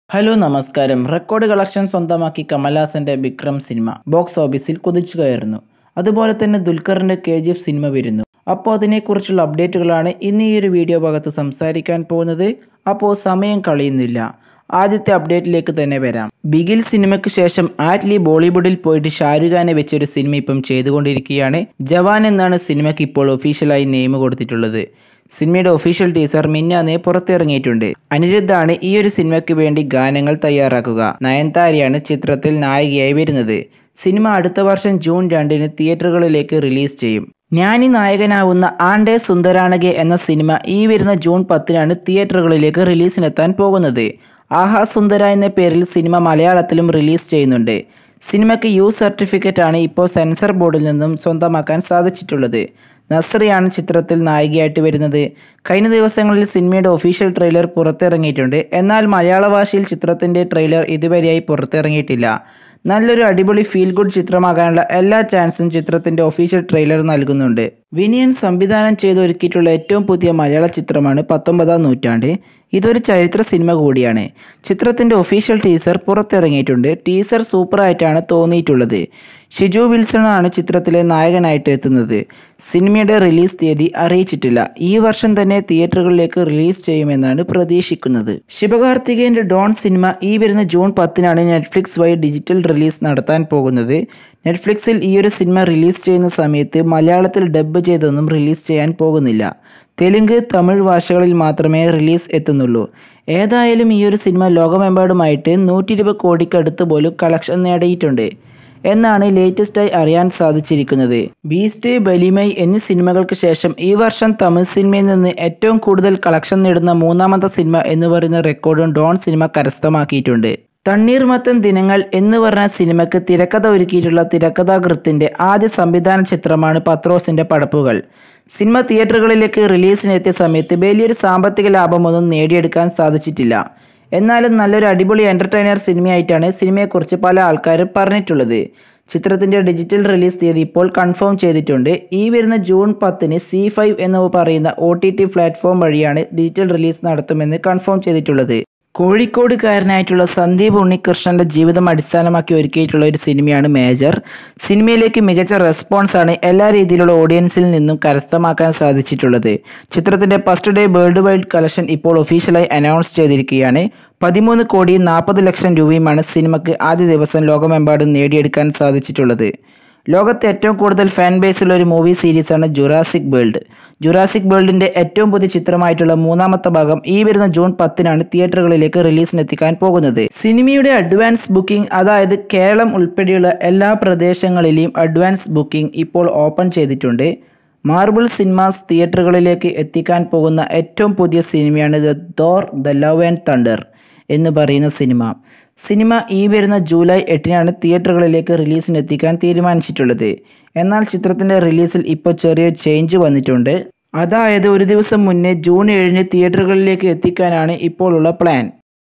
hello നമസ്കാരം record collection സ്വന്തമാക്കി കമൽഹാസന്റെ Vikram cinema box ഓഫീസിൽ കുതിച്ചു കയറുന്നു അതുപോലെ തന്നെ ദുൽഖറിന്റെ കെ ജി എഫ് സിനിമ വരുന്നു അപ്പോൾ അതിനെക്കുറിച്ചുള്ള അപ്ഡേറ്റുകളാണ് ഇന്ന് ഈ ഒരു വീഡിയോ ഭാഗത്ത് സംസാരിക്കാൻ പോകുന്നത് അപ്പോൾ സമയം കളയുന്നില്ല ആദ്യത്തെ അപ്ഡേറ്റിലേക്ക് തന്നെ വരാം ബിഗിൽ സിനിമയ്ക്ക് ശേഷം ആറ്റ്ലി ബോളിവുഡിൽ പോയിട്ട് ഷാരൂഖ് ഖാനെ വെച്ചൊരു സിനിമ ഇപ്പം ചെയ്തുകൊണ്ടിരിക്കുകയാണ് ജവാൻ എന്നാണ് സിനിമയ്ക്ക് ഇപ്പോൾ ഒഫീഷ്യലായി നെയിം കൊടുത്തിട്ടുള്ളത് സിനിമയുടെ ഒഫീഷ്യൽ ടീസർ മിന്നാന്ന് പുറത്തിറങ്ങിയിട്ടുണ്ട് അനിരുദ്ധാണ് ഈ ഒരു സിനിമയ്ക്ക് വേണ്ടി ഗാനങ്ങൾ തയ്യാറാക്കുക നയൻതാരയാണ് ചിത്രത്തിൽ നായികയായി വരുന്നത് സിനിമ അടുത്ത വർഷം ജൂൺ രണ്ടിന് തിയേറ്ററുകളിലേക്ക് റിലീസ് ചെയ്യും ജ്ഞാനി നായകനാവുന്ന ആണ്ടേ സുന്ദരാണകെ എന്ന സിനിമ ഈ വരുന്ന ജൂൺ പത്തിനാണ് തിയേറ്ററുകളിലേക്ക് റിലീസിനെത്താൻ പോകുന്നത് ആഹാ സുന്ദര എന്ന പേരിൽ സിനിമ മലയാളത്തിലും റിലീസ് ചെയ്യുന്നുണ്ട് സിനിമയ്ക്ക് യു സർട്ടിഫിക്കറ്റ് ആണ് ഇപ്പോൾ സെൻസർ ബോർഡിൽ നിന്നും സ്വന്തമാക്കാൻ സാധിച്ചിട്ടുള്ളത് നസ്രിയാണ് ചിത്രത്തിൽ നായികയായിട്ട് വരുന്നത് കഴിഞ്ഞ ദിവസങ്ങളിൽ സിനിമയുടെ ഒഫീഷ്യൽ ട്രെയിലർ പുറത്തിറങ്ങിയിട്ടുണ്ട് എന്നാൽ മലയാള ഭാഷയിൽ ചിത്രത്തിൻ്റെ ട്രെയിലർ ഇതുവരെയായി പുറത്തിറങ്ങിയിട്ടില്ല നല്ലൊരു അടിപൊളി ഫീൽ ഗുഡ് ചിത്രമാകാനുള്ള എല്ലാ ചാൻസും ചിത്രത്തിന്റെ ഒഫീഷ്യൽ ട്രെയിലർ നൽകുന്നുണ്ട് വിനിയൻ സംവിധാനം ചെയ്ത് ഒരുക്കിയിട്ടുള്ള ഏറ്റവും പുതിയ മലയാള ചിത്രമാണ് പത്തൊമ്പതാം നൂറ്റാണ്ട് ഇതൊരു ചരിത്ര സിനിമ കൂടിയാണ് ചിത്രത്തിന്റെ ഒഫീഷ്യൽ ടീസർ പുറത്തിറങ്ങിയിട്ടുണ്ട് ടീസർ സൂപ്പറായിട്ടാണ് തോന്നിയിട്ടുള്ളത് ഷിജു വിൽസൺ ആണ് ചിത്രത്തിലെ നായകനായിട്ട് എത്തുന്നത് സിനിമയുടെ റിലീസ് തീയതി അറിയിച്ചിട്ടില്ല ഈ വർഷം തന്നെ തിയേറ്ററുകളിലേക്ക് റിലീസ് ചെയ്യുമെന്നാണ് പ്രതീക്ഷിക്കുന്നത് ശിവകാർത്തികേയന്റെ ഡോൺ സിനിമ ഈ വരുന്ന ജൂൺ പത്തിനാണ് നെറ്റ്ഫ്ലിക്സ് വഴി ഡിജിറ്റൽ റിലീസ് നടത്താൻ പോകുന്നത് നെറ്റ്ഫ്ലിക്സിൽ ഈ ഒരു സിനിമ റിലീസ് ചെയ്യുന്ന സമയത്ത് മലയാളത്തിൽ ഡബ്ബ് ചെയ്തൊന്നും റിലീസ് ചെയ്യാൻ പോകുന്നില്ല തെലുങ്ക് തമിഴ് ഭാഷകളിൽ മാത്രമേ റിലീസ് എത്തുന്നുള്ളൂ ഏതായാലും ഈ ഒരു സിനിമ ലോകമെമ്പാടുമായിട്ട് നൂറ്റി ഇരുപത് കോടിക്കടുത്ത് പോലും കളക്ഷൻ നേടിയിട്ടുണ്ട് എന്നാണ് ലേറ്റസ്റ്റായി അറിയാൻ സാധിച്ചിരിക്കുന്നത് ബീസ്റ്റ് ബലിമൈ എന്നീ സിനിമകൾക്ക് ശേഷം ഈ വർഷം തമിഴ് സിനിമയിൽ നിന്ന് ഏറ്റവും കൂടുതൽ കളക്ഷൻ നേടുന്ന മൂന്നാമത്തെ സിനിമ എന്ന് പറയുന്ന റെക്കോർഡും ഡോൺ സിനിമ കരസ്ഥമാക്കിയിട്ടുണ്ട് തണ്ണീർമത്തൻ ദിനങ്ങൾ എന്ന് പറഞ്ഞ സിനിമയ്ക്ക് തിരക്കഥ ഒരുക്കിയിട്ടുള്ള തിരക്കഥാകൃത്തിന്റെ ആദ്യ സംവിധാന ചിത്രമാണ് പത്രോസിന്റെ പടപ്പുകൾ സിനിമ തിയേറ്ററുകളിലേക്ക് റിലീസിനെത്തിയ സമയത്ത് വലിയൊരു സാമ്പത്തിക ലാഭമൊന്നും നേടിയെടുക്കാൻ സാധിച്ചിട്ടില്ല എന്നാലും നല്ലൊരു അടിപൊളി എൻ്റർടൈനർ സിനിമയായിട്ടാണ് സിനിമയെക്കുറിച്ച് പല ആൾക്കാരും പറഞ്ഞിട്ടുള്ളത് ചിത്രത്തിൻ്റെ ഡിജിറ്റൽ റിലീസ് തീയതി ഇപ്പോൾ കൺഫേം ചെയ്തിട്ടുണ്ട് ഈ വരുന്ന ജൂൺ പത്തിന് സി ഫൈവ് എന്ന് പറയുന്ന ഒ ടി ടി പ്ലാറ്റ്ഫോം വഴിയാണ് ഡിജിറ്റൽ റിലീസ് നടത്തുമെന്ന് കൺഫേം ചെയ്തിട്ടുള്ളത് കോഴിക്കോടുകാരനായിട്ടുള്ള സന്ദീപ് ഉണ്ണികൃഷ്ണന്റെ ജീവിതം അടിസ്ഥാനമാക്കി ഒരുക്കിയിട്ടുള്ള ഒരു സിനിമയാണ് മേജർ സിനിമയിലേക്ക് മികച്ച റെസ്പോൺസാണ് എല്ലാ രീതിയിലുള്ള ഓഡിയൻസിൽ നിന്നും കരസ്ഥമാക്കാൻ സാധിച്ചിട്ടുള്ളത് ചിത്രത്തിന്റെ first day worldwide collection ഇപ്പോൾ ഒഫീഷ്യലായി അനൗൺസ് ചെയ്തിരിക്കുകയാണ് പതിമൂന്ന് കോടി നാൽപ്പത് ലക്ഷം രൂപയുമാണ് സിനിമയ്ക്ക് ആദ്യ ദിവസം ലോകമെമ്പാടും നേടിയെടുക്കാൻ സാധിച്ചിട്ടുള്ളത് ലോകത്തെ ഏറ്റവും കൂടുതൽ ഫാൻ ബേസുള്ള ഒരു മൂവി സീരീസാണ് ജുറാസിക് വേൾഡ് ജുറാസിക് വേൾഡിന്റെ ഏറ്റവും പുതിയ ചിത്രമായിട്ടുള്ള മൂന്നാമത്തെ ഭാഗം ഈ വരുന്ന ജൂൺ പത്തിനാണ് തിയേറ്ററുകളിലേക്ക് റിലീസിനെത്തിക്കാൻ പോകുന്നത് സിനിമയുടെ അഡ്വാൻസ് ബുക്കിംഗ് അതായത് കേരളം ഉൾപ്പെടെയുള്ള എല്ലാ പ്രദേശങ്ങളിലെയും അഡ്വാൻസ് ബുക്കിംഗ് ഇപ്പോൾ ഓപ്പൺ ചെയ്തിട്ടുണ്ട് മാർബിൾ സിനിമാസ് തിയേറ്ററുകളിലേക്ക് എത്തിക്കാൻ പോകുന്ന ഏറ്റവും പുതിയ സിനിമയാണ് the Thor the love and thunder എന്ന് പറയുന്ന സിനിമ സിനിമ ഈ വരുന്ന ജൂലൈ എട്ടിനാണ് തിയേറ്ററുകളിലേക്ക് റിലീസിന് എത്തിക്കാൻ തീരുമാനിച്ചിട്ടുള്ളത് എന്നാൽ ചിത്രത്തിൻ്റെ റിലീസിൽ ഇപ്പോൾ ചെറിയ ചേഞ്ച് വന്നിട്ടുണ്ട് അതായത് ഒരു ദിവസം മുന്നേ ജൂൺ ഏഴിന് തിയേറ്ററുകളിലേക്ക് എത്തിക്കാനാണ് ഇപ്പോഴുള്ള പ്ലാൻ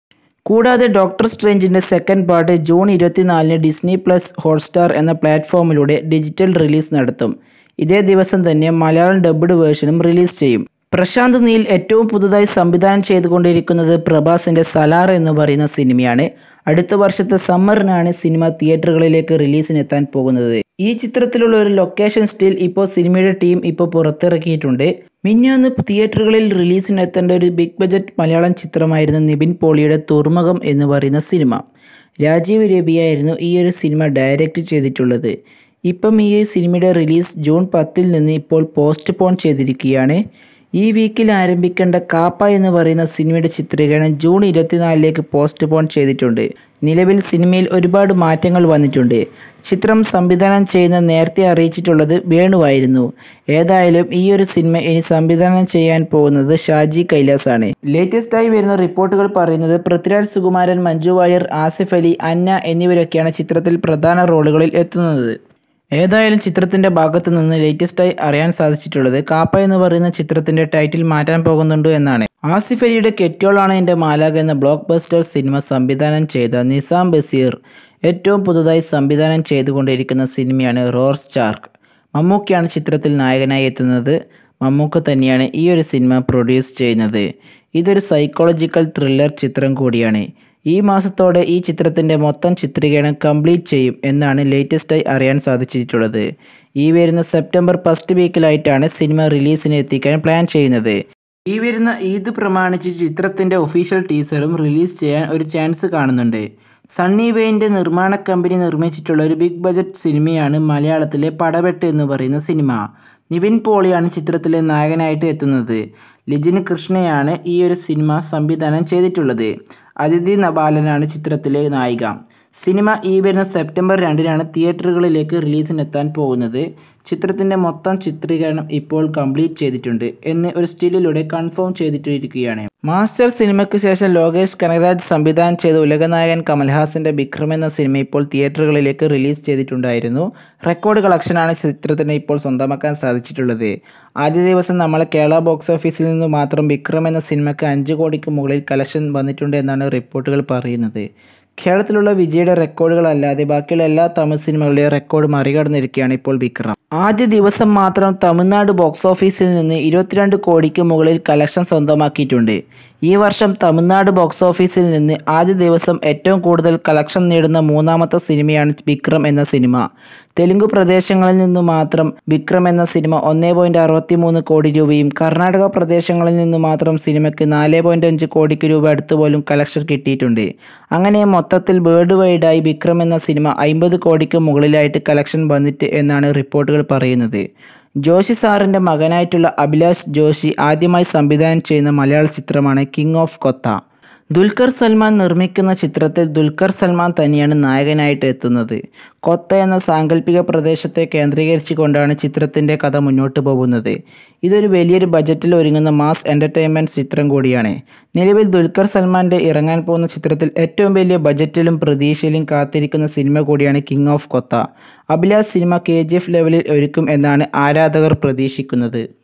കൂടാതെ ഡോക്ടർ സ്ട്രേഞ്ചിൻ്റെ സെക്കൻഡ് പാർട്ട് ജൂൺ ഇരുപത്തിനാലിന് ഡിസ്നി പ്ലസ് ഹോട്ട്സ്റ്റാർ എന്ന പ്ലാറ്റ്ഫോമിലൂടെ ഡിജിറ്റൽ റിലീസ് നടത്തും ഇതേ ദിവസം തന്നെ മലയാളം ഡബ്ഡ് വേർഷനും റിലീസ് ചെയ്യും പ്രശാന്ത് നീൽ ഏറ്റവും പുതുതായി സംവിധാനം ചെയ്തുകൊണ്ടിരിക്കുന്നത് പ്രഭാസിന്റെ സലാർ എന്ന് പറയുന്ന സിനിമയാണ് അടുത്ത വർഷത്തെ സമ്മറിനാണ് സിനിമ തിയേറ്ററുകളിലേക്ക് റിലീസിനെത്താൻ പോകുന്നത് ഈ ചിത്രത്തിലുള്ള ഒരു ലൊക്കേഷൻ സ്റ്റിൽ ഇപ്പോൾ സിനിമയുടെ ടീം ഇപ്പോൾ പുറത്തിറക്കിയിട്ടുണ്ട് മിന്നാന്ന് തിയേറ്ററുകളിൽ റിലീസിനെത്തേണ്ട ഒരു ബിഗ് ബജറ്റ് മലയാളം ചിത്രമായിരുന്നു നിവിൻ പോളിയുടെ തുർമുഖം എന്ന് പറയുന്ന സിനിമ രാജീവ് രവിയായിരുന്നു ഈ ഒരു സിനിമ ഡയറക്റ്റ് ചെയ്തിട്ടുള്ളത് ഇപ്പം ഈ സിനിമയുടെ റിലീസ് ജൂൺ പത്തിൽ നിന്ന് ഇപ്പോൾ പോസ്റ്റ് പോൺ ചെയ്തിരിക്കുകയാണ് ഈ വീക്കിൽ ആരംഭിക്കേണ്ട കാപ്പ എന്ന് പറയുന്ന സിനിമയുടെ ചിത്രീകരണം ജൂൺ ഇരുപത്തിനാലിലേക്ക് പോസ്റ്റ് പോൺ ചെയ്തിട്ടുണ്ട് നിലവിൽ സിനിമയിൽ ഒരുപാട് മാറ്റങ്ങൾ വന്നിട്ടുണ്ട് ചിത്രം സംവിധാനം ചെയ്യുന്ന നേരത്തെ അറിയിച്ചിട്ടുള്ളത് വേണുവായിരുന്നു ഏതായാലും ഈ ഒരു സിനിമ ഇനി സംവിധാനം ചെയ്യാൻ പോകുന്നത് ഷാജി കൈലാസ് ആണ് ലേറ്റസ്റ്റ് ആയി വരുന്ന റിപ്പോർട്ടുകൾ പറയുന്നത് പൃഥ്വിരാജ് സുകുമാരൻ മഞ്ജു വാര്യർ ആസിഫ് അലി അന്ന എന്നിവരൊക്കെയാണ് ചിത്രത്തിൽ പ്രധാന റോളുകളിൽ എത്തുന്നത് ഏതായാലും ചിത്രത്തിന്റെ ഭാഗത്തു നിന്ന് ലേറ്റസ്റ്റായി അറിയാൻ സാധിച്ചിട്ടുള്ളത് കാപ്പ എന്ന് പറയുന്ന ചിത്രത്തിന്റെ ടൈറ്റിൽ മാറ്റാൻ പോകുന്നുണ്ട് എന്നാണ് ആസിഫ് അലിയുടെ കെറ്റോളാണ് എൻ്റെ മാലാഖ എന്ന ബ്ലോക്ക് ബസ്റ്റർ സിനിമ സംവിധാനം ചെയ്ത നിസാം ബസീർ ഏറ്റവും പുതുതായി സംവിധാനം ചെയ്തുകൊണ്ടിരിക്കുന്ന സിനിമയാണ് റോർ സ്റ്റാർക്ക് മമ്മൂക്കയാണ് ചിത്രത്തിൽ നായകനായി എത്തുന്നത് മമ്മൂക്ക തന്നെയാണ് ഈ ഒരു സിനിമ പ്രൊഡ്യൂസ് ചെയ്യുന്നത് ഇതൊരു സൈക്കോളജിക്കൽ ത്രില്ലർ ചിത്രം കൂടിയാണ് ഈ മാസത്തോടെ ഈ ചിത്രത്തിൻ്റെ മൊത്തം ചിത്രീകരണം കംപ്ലീറ്റ് ചെയ്യും എന്നാണ് ലേറ്റസ്റ്റായി അറിയാൻ സാധിച്ചിട്ടുള്ളത് ഈ വരുന്ന സെപ്റ്റംബർ ഫസ്റ്റ് വീക്കിലായിട്ടാണ് സിനിമ റിലീസിന് എത്തിക്കാൻ പ്ലാൻ ചെയ്യുന്നത് ഈ വരുന്ന ഈദ് പ്രമാണിച്ച് ചിത്രത്തിൻ്റെ ഒഫീഷ്യൽ ടീസറും റിലീസ് ചെയ്യാൻ ഒരു ചാൻസ് കാണുന്നുണ്ട് സണ്ണി വെയിൻ്റെ നിർമ്മാണ കമ്പനി നിർമ്മിച്ചിട്ടുള്ള ഒരു ബിഗ് ബജറ്റ് സിനിമയാണ് മലയാളത്തിലെ പടവെട്ട് എന്ന് പറയുന്ന സിനിമ നിവിൻ പോളിയാണ് ചിത്രത്തിലെ നായകനായിട്ട് എത്തുന്നത് ലിജിൻ കൃഷ്ണയാണ് ഈ ഒരു സിനിമ സംവിധാനം ചെയ്തിട്ടുള്ളത് അതിഥി നബാലനാണ് ചിത്രത്തിലെ നായിക സിനിമ ഈ വരുന്ന സെപ്റ്റംബർ രണ്ടിനാണ് തിയേറ്ററുകളിലേക്ക് റിലീസിനെത്താൻ പോകുന്നത് ചിത്രത്തിൻ്റെ മൊത്തം ചിത്രീകരണം ഇപ്പോൾ കംപ്ലീറ്റ് ചെയ്തിട്ടുണ്ട് എന്ന് ഒരു സ്റ്റിലിലൂടെ കൺഫേം ചെയ്തിട്ടിരിക്കുകയാണ് മാസ്റ്റർ സിനിമയ്ക്ക് ശേഷം ലോകേഷ് കനകരാജ് സംവിധാനം ചെയ്ത ഉലകനായകൻ കമൽഹാസന്റെ വിക്രം എന്ന സിനിമ ഇപ്പോൾ തിയേറ്ററുകളിലേക്ക് റിലീസ് ചെയ്തിട്ടുണ്ടായിരുന്നു റെക്കോർഡ് കളക്ഷനാണ് ചിത്രത്തിന് ഇപ്പോൾ സ്വന്തമാക്കാൻ സാധിച്ചിട്ടുള്ളത് ആദ്യ ദിവസം നമ്മളെ കേരള ബോക്സ് ഓഫീസിൽ നിന്ന് മാത്രം വിക്രം എന്ന സിനിമയ്ക്ക് അഞ്ച് കോടിക്ക് മുകളിൽ കളക്ഷൻ വന്നിട്ടുണ്ട് എന്നാണ് റിപ്പോർട്ടുകൾ പറയുന്നത് കേരളത്തിലുള്ള വിജയുടെ റെക്കോർഡുകളല്ലാതെ ബാക്കിയുള്ള എല്ലാ തമിഴ് സിനിമകളുടെയും റെക്കോർഡ് മറികടന്നിരിക്കുകയാണ് ഇപ്പോൾ വിക്രം ആദ്യ ദിവസം മാത്രം തമിഴ്നാട് ബോക്സ് ഓഫീസിൽ നിന്ന് ഇരുപത്തിരണ്ട് കോടിക്ക് മുകളിൽ കളക്ഷൻ സ്വന്തമാക്കിയിട്ടുണ്ട് ഈ വർഷം തമിഴ്നാട് ബോക്സ് ഓഫീസിൽ നിന്ന് ആദ്യ ദിവസം ഏറ്റവും കൂടുതൽ കളക്ഷൻ നേടുന്ന മൂന്നാമത്തെ സിനിമയാണ് വിക്രം എന്ന സിനിമ തെലുങ്ക് പ്രദേശങ്ങളിൽ നിന്ന് മാത്രം വിക്രം എന്ന സിനിമ ഒന്നേ പോയിന്റ് അറുപത്തി മൂന്ന് കോടി രൂപയും കർണാടക പ്രദേശങ്ങളിൽ നിന്ന് മാത്രം സിനിമയ്ക്ക് നാല് പോയിന്റ് അഞ്ച് കോടിക്ക് രൂപ അടുത്ത് പോലും കളക്ഷൻ കിട്ടിയിട്ടുണ്ട് അങ്ങനെ മൊത്തത്തിൽ വേൾഡ് വൈഡായി വിക്രം എന്ന സിനിമ അമ്പത് കോടിക്ക് മുകളിലായിട്ട് കളക്ഷൻ വന്നിട്ട് എന്നാണ് റിപ്പോർട്ടുകൾ പറയുന്നത് ജോഷി സാറിൻ്റെ മകനായിട്ടുള്ള അഭിലാഷ് ജോഷി ആദ്യമായി സംവിധാനം ചെയ്യുന്ന മലയാള ചിത്രമാണ് കിങ് ഓഫ് കൊത്ത ദുൽഖർ സൽമാൻ നിർമ്മിക്കുന്ന ചിത്രത്തിൽ ദുൽഖർ സൽമാൻ തന്നെയാണ് നായകനായിട്ട് എത്തുന്നത് കൊത്ത എന്ന സാങ്കല്പിക പ്രദേശത്തെ കേന്ദ്രീകരിച്ചുകൊണ്ടാണ് ചിത്രത്തിൻ്റെ കഥ മുന്നോട്ട് പോകുന്നത് ഇതൊരു വലിയൊരു ബജറ്റിൽ ഒരുങ്ങുന്ന മാസ് എൻ്റർടൈൻമെൻറ്റ് ചിത്രം കൂടിയാണ് നിലവിൽ ദുൽഖർ സൽമാൻ്റെ ഇറങ്ങാൻ പോകുന്ന ചിത്രത്തിൽ ഏറ്റവും വലിയ ബജറ്റിലും പ്രതീക്ഷയിലും കാത്തിരിക്കുന്ന സിനിമ കൂടിയാണ് king of Kotha Abhilash cinema K ലെവലിൽ ഒരുക്കും എന്നാണ് ആരാധകർ പ്രതീക്ഷിക്കുന്നത്